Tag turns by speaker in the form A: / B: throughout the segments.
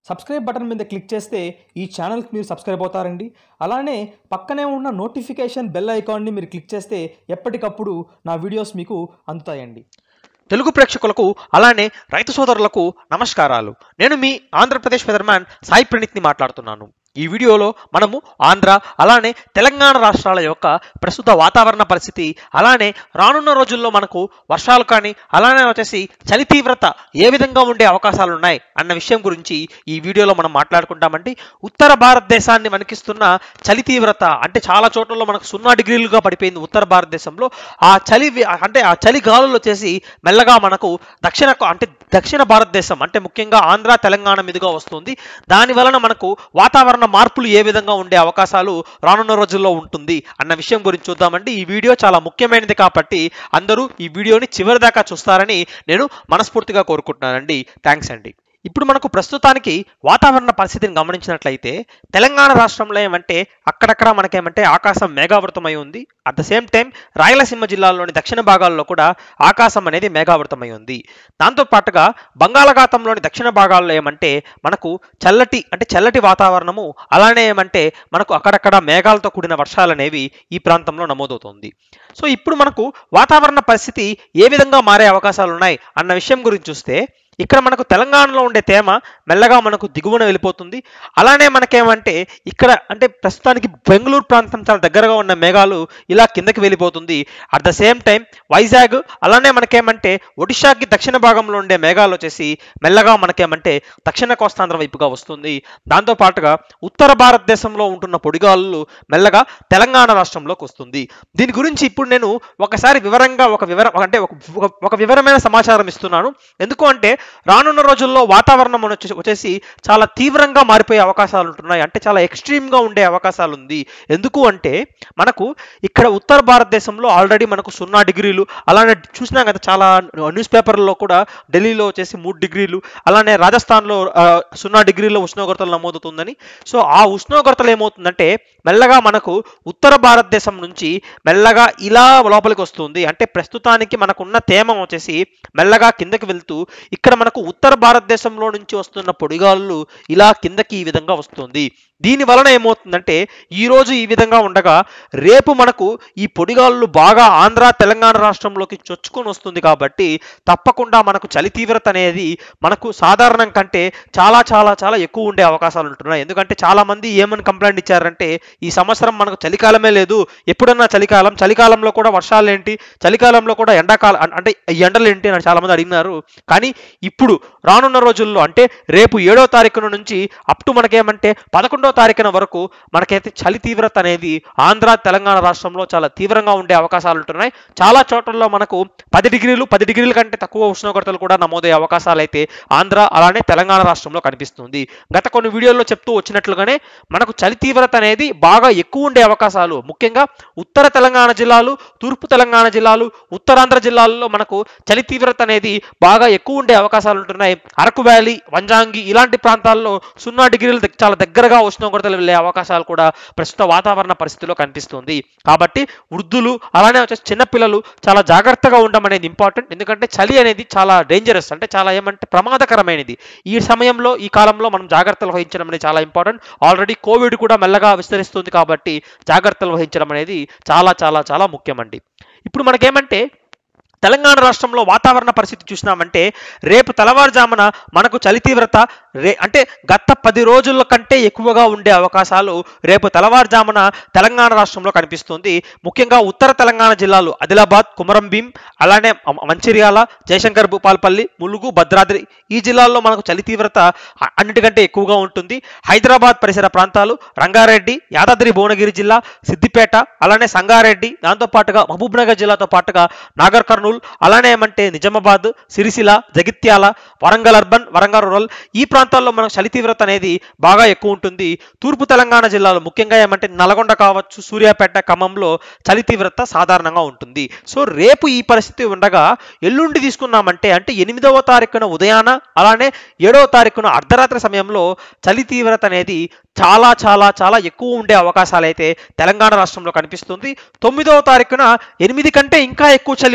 A: subscribe button మీద click చేస్తే ఈ ఛానల్కి మీరు సబ్స్క్రైబ్ అవుతారండి అలానే పక్కనే ఉన్న నోటిఫికేషన్ బెల్ ఐకాన్ని మీరు క్లిక్ చేస్తే ఎప్పటికప్పుడు నా వీడియోస్ మీకు అందుతాయండి
B: తెలుగు ప్రేక్షకులకు అలానే రైతు సోదరులకు నమస్కారాలు నేను మీ ఆంధ్రప్రదేశ్ ఫెదర్మ్యాన్ సాయి ప్రణీత్ని మాట్లాడుతున్నాను ఈ వీడియోలో మనము ఆంధ్ర అలానే తెలంగాణ రాష్ట్రాల యొక్క ప్రస్తుత వాతావరణ పరిస్థితి అలానే రానున్న రోజుల్లో మనకు వర్షాలు కానీ అలానే వచ్చేసి చలి తీవ్రత ఏ విధంగా ఉండే అవకాశాలు ఉన్నాయి అన్న విషయం గురించి ఈ వీడియోలో మనం మాట్లాడుకుంటామండి ఉత్తర భారతదేశాన్ని వణికిస్తున్న చలి తీవ్రత అంటే చాలా చోట్లలో మనకు సున్నా డిగ్రీలుగా పడిపోయింది ఉత్తర భారతదేశంలో ఆ చలి వి- అంటే ఆ చలి గాలులు వచ్చేసి మెల్లగా మనకు దక్షిణ అంటే దక్షిణ భారతదేశం అంటే ముఖ్యంగా ఆంధ్ర తెలంగాణ మీదుగా వస్తుంది దాని వలన మనకు వాతావరణ మార్పులు ఏ విధంగా ఉండే అవకాశాలు రానున్న రోజుల్లో ఉంటుంది అన్న విషయం గురించి చూద్దామండి ఈ వీడియో చాలా ముఖ్యమైనది కాబట్టి అందరూ ఈ వీడియోని చివరి దాకా చూస్తారని నేను మనస్ఫూర్తిగా కోరుకుంటున్నానండి థ్యాంక్స్ అండి ఇప్పుడు మనకు ప్రస్తుతానికి వాతావరణ పరిస్థితిని గమనించినట్లయితే తెలంగాణ రాష్ట్రంలో ఏమంటే అక్కడక్కడ మనకేమంటే ఆకాశం మేఘావృతమై ఉంది at the same time Rayalaseema జిల్లాలోని దక్షిణ భాగాల్లో కూడా ఆకాశం అనేది మేఘావృతమై ఉంది దాంతో పాటుగా బంగాళాఖాతంలోని దక్షిణ భాగాల్లో ఏమంటే మనకు చల్లటి అంటే చల్లటి వాతావరణము అలానే ఏమంటే మనకు అక్కడక్కడ మేఘాలతో కూడిన వర్షాలు అనేవి ఈ ప్రాంతంలో నమోదవుతుంది సో ఇప్పుడు మనకు వాతావరణ పరిస్థితి ఏ విధంగా మారే అవకాశాలు ఉన్నాయి అన్న విషయం గురించి చూస్తే ఇక్కడ మనకు తెలంగాణలో ఉండే తేమ మెల్లగా మనకు దిగువన వెళ్ళిపోతుంది అలానే మనకేమంటే ఇక్కడ అంటే ప్రస్తుతానికి బెంగళూరు ప్రాంతం చాలా దగ్గరగా ఉన్న మేఘాలు ఇలా కిందకి వెళ్ళిపోతుంది at the same time Vizag అలానే మనకేమంటే ఒడిశాకి దక్షిణ భాగంలో ఉండే మేఘాలు వచ్చేసి మెల్లగా మనకేమంటే దక్షిణ కోస్తాంధ్ర వైపుగా వస్తుంది దాంతో పాటుగా ఉత్తర భారతదేశంలో ఉంటున్న పొడిగాలు మెల్లగా తెలంగాణ రాష్ట్రంలోకి వస్తుంది దీని గురించి ఇప్పుడు నేను ఒకసారి వివరంగా ఒక వివరం అంటే ఒక ఒక- ఒక వివరమైన సమాచారం ఇస్తున్నాను ఎందుకు అంటే రానున్న రోజుల్లో వాతావరణం వచ్చేసి వచ్చేసి చాలా తీవ్రంగా మారిపోయే అవకాశాలు ఉంటున్నాయి అంటే చాలా ఎక్స్ట్రీమ్గా ఉండే అవకాశాలు ఉంది ఎందుకు అంటే మనకు ఇక్కడ ఉత్తర భారతదేశంలో ఆల్రెడీ మనకు సున్నా డిగ్రీలు అలానే చూసినా కదా చాలా న్యూస్ పేపర్లలో కూడా ఢిల్లీలో వచ్చేసి మూడు డిగ్రీలు అలానే రాజస్థాన్లో ఆ, సున్నా డిగ్రీల ఉష్ణోగ్రతలు నమోదవుతుందని సో ఆ ఉష్ణోగ్రతలు ఏమవుతుందంటే మెల్లగా మనకు ఉత్తర భారతదేశం నుంచి మెల్లగా ఇలా లోపలికి వస్తుంది అంటే ప్రస్తుతానికి మనకున్న తేమ వచ్చేసి మెల్లగా కిందకి వెళ్తూ ఇక్కడ మనకు ఉత్తర భారతదేశంలో నుంచి వస్తున్న పొడిగాళ్ళు ఇలా కిందకి ఈ విధంగా వస్తుంది దీని వలన ఏమవుతుందంటే ఈ రోజు ఈ విధంగా ఉండగా రేపు మనకు ఈ పొడిగాళ్ళు బాగా ఆంధ్ర తెలంగాణ రాష్ట్రంలోకి చొచ్చుకొని వస్తుంది కాబట్టి తప్పకుండా మనకు చలి తీవ్రత అనేది మనకు సాధారణం కంటే చాలా చాలా చాలా ఎక్కువ ఉండే అవకాశాలు ఉంటున్నాయి ఎందుకంటే చాలా మంది ఏమని కంప్లైంట్ ఇచ్చారంటే ఈ సంవత్సరం మనకు చలికాలమే లేదు ఎప్పుడన్నా చలికాలం చలికాలంలో కూడా వర్షాలు ఏంటి చలికాలంలో కూడా ఎండాకాలం అన్- అంటే ఈ ఎండలు ఏంటి అని చాలా మంది అడిగినారు కానీ ఇప్పుడు రానున్న రోజుల్లో అంటే రేపు ఏడో తారీఖున నుంచి అప్ టు మనకేమంటే పదకొండో తారీఖున వరకు మనకైతే చలి తీవ్రత అనేది ఆంధ్ర తెలంగాణ రాష్ట్రంలో చాలా తీవ్రంగా ఉండే అవకాశాలు ఉంటున్నాయి చాలా చోట్లలో మనకు పది డిగ్రీలు పది డిగ్రీల కంటే తక్కువ ఉష్ణోగ్రతలు కూడా నమోదయ్యే అవకాశాలు అయితే ఆంధ్ర అలానే తెలంగాణ రాష్ట్రంలో కనిపిస్తుంది గత కొన్ని వీడియోల్లో చెప్తూ వచ్చినట్లుగానే మనకు చలి తీవ్రత అనేది బాగా ఎక్కువ ఉండే అవకాశాలు ముఖ్యంగా ఉత్తర తెలంగాణ జిల్లాలు తూర్పు తెలంగాణ జిల్లాలు ఉత్తరాంధ్ర జిల్లాల్లో మనకు చలి తీవ్రత అనేది బాగా ఎక్కువ ఉండే అవకాశాలు ఉంటున్నాయి అరకు వ్యాలీ వంజాంగి ఇలాంటి ప్రాంతాల్లో సున్నా డిగ్రీలు దగ్- చాలా దగ్గరగా ఉష్ణోగ్రతలు వెళ్ళే అవకాశాలు కూడా ప్రస్తుత వాతావరణ పరిస్థితిలో కనిపిస్తుంది కాబట్టి వృద్ధులు అలానే వచ్చేసి చిన్నపిల్లలు చాలా జాగ్రత్తగా ఉండడం అనేది ఇంపార్టెంట్ ఎందుకంటే చలి అనేది చాలా డేంజరస్ అంటే చాలా ఏమంటే ప్రమాదకరమైనది ఈ సమయంలో ఈ కాలంలో మనం జాగ్రత్తలు వహించడం అనేది చాలా ఇంపార్టెంట్ ఆల్రెడీ కోవిడ్ కూడా మెల్లగా విస్తరిస్తుంది కాబట్టి జాగ్రత్తలు వహించడం అనేది చాలా చాలా చాలా ముఖ్యమండి ఇప్పుడు మనకేమంటే తెలంగాణ రాష్ట్రంలో వాతావరణ పరిస్థితి చూసినామంటే రేపు తెల్లవారుజామున మనకు చలి తీవ్రత రే అంటే గత పది రోజుల కంటే ఎక్కువగా ఉండే అవకాశాలు రేపు తెల్లవారుజామున తెలంగాణ రాష్ట్రంలో కనిపిస్తుంది ముఖ్యంగా ఉత్తర తెలంగాణ జిల్లాలు ఆదిలాబాద్ కుమరంభీం అలానే మ- మంచిర్యాల జయశంకర్ భూపాలపల్లి ములుగు భద్రాద్రి ఈ జిల్లాల్లో మనకు చలి తీవ్రత అ- అన్నిటికంటే ఎక్కువగా ఉంటుంది హైదరాబాద్ పరిసర ప్రాంతాలు రంగారెడ్డి యాదాద్రి భువనగిరి జిల్లా సిద్దిపేట అలానే సంగారెడ్డి దాంతో పాటుగా మహబూబ్ నగర్ జిల్లాతో పాటుగా నాగర్ కర్నూల్ అలానే ఏమంటే నిజామాబాద్ సిరిసిల్ల జగిత్యాల వరంగల్ అర్బన్ వరంగల్ రూరల్ ఈ ప్రాంతాల్లో మనకు చలి తీవ్రత అనేది బాగా ఎక్కువ ఉంటుంది తూర్పు తెలంగాణ జిల్లాలో ముఖ్యంగా ఏమంటే నల్గొండ కావచ్చు సూర్యాపేట ఖమ్మంలో చలి తీవ్రత సాధారణంగా ఉంటుంది సో రేపు ఈ పరిస్థితి ఉండగా ఎల్లుండి తీసుకున్నామంటే అంటే ఎనిమిదవ తారీఖున ఉదయాన అలానే ఏడవ తారీఖున అర్ధరాత్రి సమయంలో చలి తీవ్రత అనేది చాలా చాలా చాలా ఎక్కువ ఉండే అవకాశాలు అయితే తెలంగాణ రాష్ట్రంలో కనిపిస్తుంది తొమ్మిదవ తారీఖున ఎనిమిది కంటే ఇంకా ఎక్కువ చలి ఉండే అవకాశం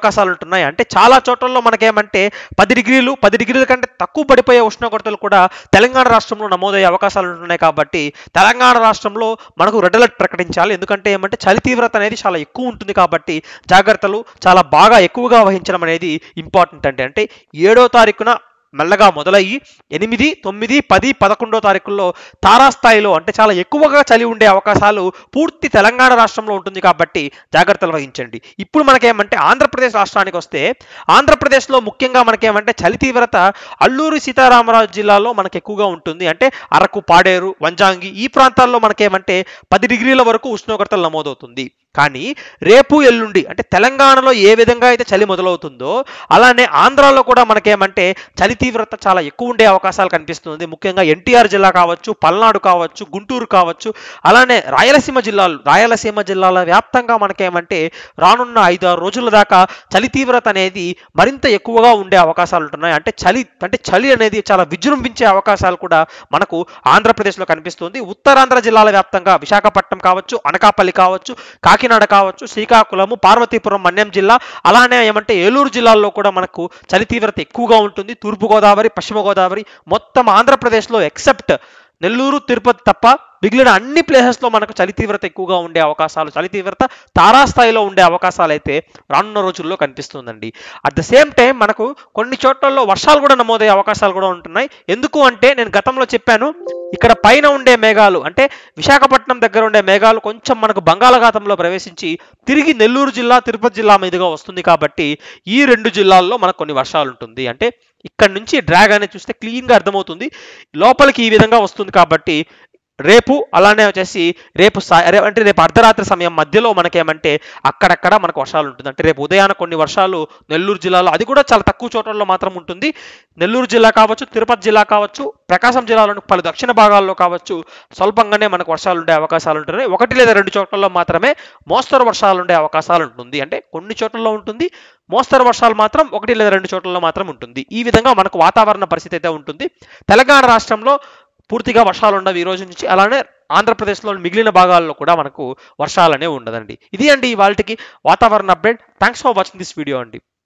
B: అవకాశాలు ఉంటున్నాయి అంటే చాలా చోట్లలో మనకేమంటే పది డిగ్రీలు పది డిగ్రీల కంటే తక్కువ పడిపోయే ఉష్ణోగ్రతలు కూడా తెలంగాణ రాష్ట్రంలో నమోదయ్యే అవకాశాలు ఉంటున్నాయి కాబట్టి తెలంగాణ రాష్ట్రంలో మనకు రెడ్ అలర్ట్ ప్రకటించాలి ఎందుకంటే ఏమంటే చలి తీవ్రత అనేది చాలా ఎక్కువ ఉంటుంది కాబట్టి జాగ్రత్తలు చాలా బాగా ఎక్కువగా వహించడం అనేది ఇంపార్టెంట్ అండి అంటే ఏడో తారీఖున మెల్లగా మొదలయ్యి ఎనిమిది తొమ్మిది పది పదకొండో తారీఖుల్లో తారాస్థాయిలో అంటే చాలా ఎక్కువగా చలి ఉండే అవకాశాలు పూర్తి తెలంగాణ రాష్ట్రంలో ఉంటుంది కాబట్టి జాగ్రత్తలు వహించండి ఇప్పుడు మనకేమంటే ఆంధ్రప్రదేశ్ రాష్ట్రానికి వస్తే ఆంధ్రప్రదేశ్లో ముఖ్యంగా మనకేమంటే చలి తీవ్రత అల్లూరి సీతారామరాజు జిల్లాలో మనకు ఎక్కువగా ఉంటుంది అంటే అరకు పాడేరు వంజాంగి ఈ ప్రాంతాల్లో మనకేమంటే పది డిగ్రీల వరకు ఉష్ణోగ్రతలు నమోదవుతుంది కానీ రేపు ఎల్లుండి అంటే తెలంగాణలో ఏ విధంగా అయితే చలి మొదలవుతుందో అలానే ఆంధ్రాలో కూడా మనకేమంటే చలి తీవ్రత చాలా ఎక్కువ ఉండే అవకాశాలు కనిపిస్తుంది ముఖ్యంగా ఎన్టీఆర్ జిల్లా కావచ్చు పల్నాడు కావచ్చు గుంటూరు కావచ్చు అలానే రాయలసీమ జిల్లాలు రాయలసీమ జిల్లాల వ్యాప్తంగా మనకేమంటే రానున్న ఐదు ఆరు రోజుల దాకా చలి తీవ్రత అనేది మరింత ఎక్కువగా ఉండే అవకాశాలు ఉంటున్నాయి అంటే చలి అంటే చలి అనేది చాలా విజృంభించే అవకాశాలు కూడా మనకు ఆంధ్రప్రదేశ్లో కనిపిస్తుంది ఉత్తరాంధ్ర జిల్లాల వ్యాప్తంగా విశాఖపట్నం కావచ్చు అనకాపల్లి కావచ్చు కాకినాడ కావచ్చు శ్రీకాకుళము పార్వతీపురం మన్యం జిల్లా అలానే ఏమంటే ఏలూరు జిల్లాల్లో కూడా మనకు చలి తీవ్రత ఎక్కువగా ఉంటుంది తూర్పుగోదావరి పశ్చిమ గోదావరి మొత్తం ఆంధ్రప్రదేశ్లో ఎక్సెప్ట్ నెల్లూరు తిరుపతి తప్ప మిగిలిన అన్ని ప్లేసెస్లో మనకు చలి తీవ్రత ఎక్కువగా ఉండే అవకాశాలు చలి తీవ్రత తారాస్థాయిలో ఉండే అవకాశాలు అయితే రానున్న రోజుల్లో కనిపిస్తుందండి అట్ ద సేమ్ టైం మనకు కొన్ని చోట్లలో వర్షాలు కూడా నమోదయ్యే అవకాశాలు కూడా ఉంటున్నాయి ఎందుకు అంటే నేను గతంలో చెప్పాను ఇక్కడ పైన ఉండే మేఘాలు అంటే విశాఖపట్నం దగ్గర ఉండే మేఘాలు కొంచెం మనకు బంగాళాఖాతంలో ప్రవేశించి తిరిగి నెల్లూరు జిల్లా తిరుపతి జిల్లా మీదుగా వస్తుంది కాబట్టి ఈ రెండు జిల్లాల్లో మనకు కొన్ని వర్షాలు ఉంటుంది అంటే ఇక్కడ నుంచి డ్రాగ్ అనేది చూస్తే క్లీన్గా అర్థమవుతుంది లోపలికి ఈ విధంగా వస్తుంది కాబట్టి రేపు అలానే వచ్చేసి రేపు సా- రే- అంటే రేపు అర్ధరాత్రి సమయం మధ్యలో మనకేమంటే అక్కడక్కడ మనకు వర్షాలు ఉంటుంది అంటే రేపు ఉదయాన కొన్ని వర్షాలు నెల్లూరు జిల్లాలో అది కూడా చాలా తక్కువ చోట్లలో మాత్రం ఉంటుంది నెల్లూరు జిల్లా కావచ్చు తిరుపతి జిల్లా కావచ్చు ప్రకాశం జిల్లాలోని పలు దక్షిణ భాగాల్లో కావచ్చు స్వల్పంగానే మనకు వర్షాలు ఉండే అవకాశాలు ఉంటున్నాయి ఒకటి లేదా రెండు చోట్లలో మాత్రమే మోస్తరు వర్షాలు ఉండే అవకాశాలు ఉంటుంది అంటే కొన్ని చోట్లలో ఉంటుంది మోస్తరు వర్షాలు మాత్రం ఒకటి లేదా రెండు చోట్లలో మాత్రం ఉంటుంది ఈ విధంగా మనకు వాతావరణ పరిస్థితి అయితే ఉంటుంది తెలంగాణ రాష్ట్రంలో పూర్తిగా వర్షాలు ఉండవు ఈ రోజు నుంచి అలానే ఆంధ్రప్రదేశ్లోని మిగిలిన భాగాల్లో కూడా మనకు వర్షాలనే ఉండదండి ఇది అండి ఇవాళకి వాతావరణ update thanks for watching this video అండి